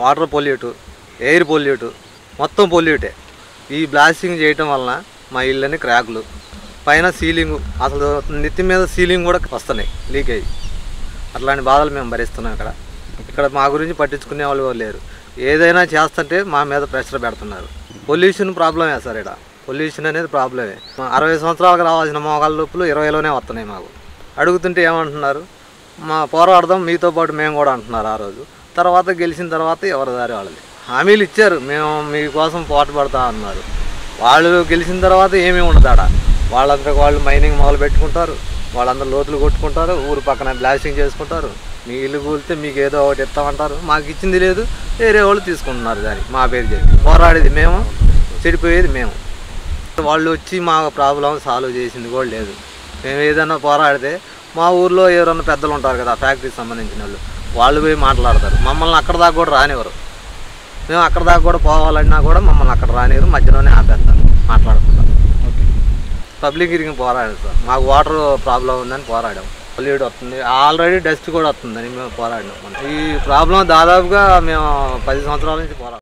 water pollute air pollute మొత్తం పొల్యూటే ఈ blasting చేయటం వలన మా ఇళ్ళని క్రాకులు పైన సీలింగ్ అసలు నెత్తి మీద సీలింగ్ కూడా వస్తున్నాయి లీక్ అయ్యి అట్లాంటి బాధలు మేము భరిస్తున్నాం ఇక్కడ ఇక్కడ మా గురించి పట్టించుకునే వాళ్ళు ఎవరు లేరు ఏదైనా చేస్తుంటే మా మీద ప్రెషర్ పెడుతున్నారు పొల్యూషన్ ప్రాబ్లమే సార్ ఇక్కడ పొల్యూషన్ అనేది ప్రాబ్లమే మా అరవై సంవత్సరాలకు రావాల్సిన మోకాళ్ళ నొప్పులు ఇరవైలోనే వస్తున్నాయి మాకు అడుగుతుంటే ఏమంటున్నారు మా పోరాడదాం మీతో పాటు మేము కూడా అంటున్నారు ఆ రోజు తర్వాత గెలిచిన తర్వాత ఎవరి దారి వాళ్ళది హామీలు ఇచ్చారు మేము మీకోసం పోటపడతా అన్నారు వాళ్ళు గెలిచిన తర్వాత ఏమీ ఉండదు ఆడ వాళ్ళంతా వాళ్ళు మైనింగ్ మొదలు పెట్టుకుంటారు వాళ్ళందరూ లోతులు కొట్టుకుంటారు ఊరు పక్కన బ్లాస్టింగ్ చేసుకుంటారు మీ ఇల్లు కూలితే మీకు ఏదో ఒకటి ఇస్తామంటారు మాకు ఇచ్చింది లేదు వేరే వాళ్ళు తీసుకుంటున్నారు దాన్ని మా పేరు చెప్పి పోరాడేది మేము చెడిపోయేది మేము వాళ్ళు వచ్చి మా ప్రాబ్లం సాల్వ్ చేసింది కూడా లేదు మేము ఏదైనా పోరాడితే మా ఊర్లో ఎవరైనా పెద్దలు ఉంటారు కదా ఫ్యాక్టరీకి సంబంధించిన వాళ్ళు వాళ్ళు పోయి మాట్లాడతారు మమ్మల్ని అక్కడ దాకా కూడా రానివ్వరు మేము అక్కడ దాకా కూడా పోవాలన్నా కూడా మమ్మల్ని అక్కడ రానివ్వరు మధ్యలోనే ఆపేస్తారు మాట్లాడుకుంటాం పబ్లిక్ ఇరిగి పోరాడాం సార్ మాకు వాటర్ ప్రాబ్లం ఉందని పోరాడాం పొల్యూట్ వస్తుంది ఆల్రెడీ డస్ట్ కూడా వస్తుందని మేము పోరాడినాం ఈ ప్రాబ్లం దాదాపుగా మేము పది సంవత్సరాల నుంచి పోరాడాం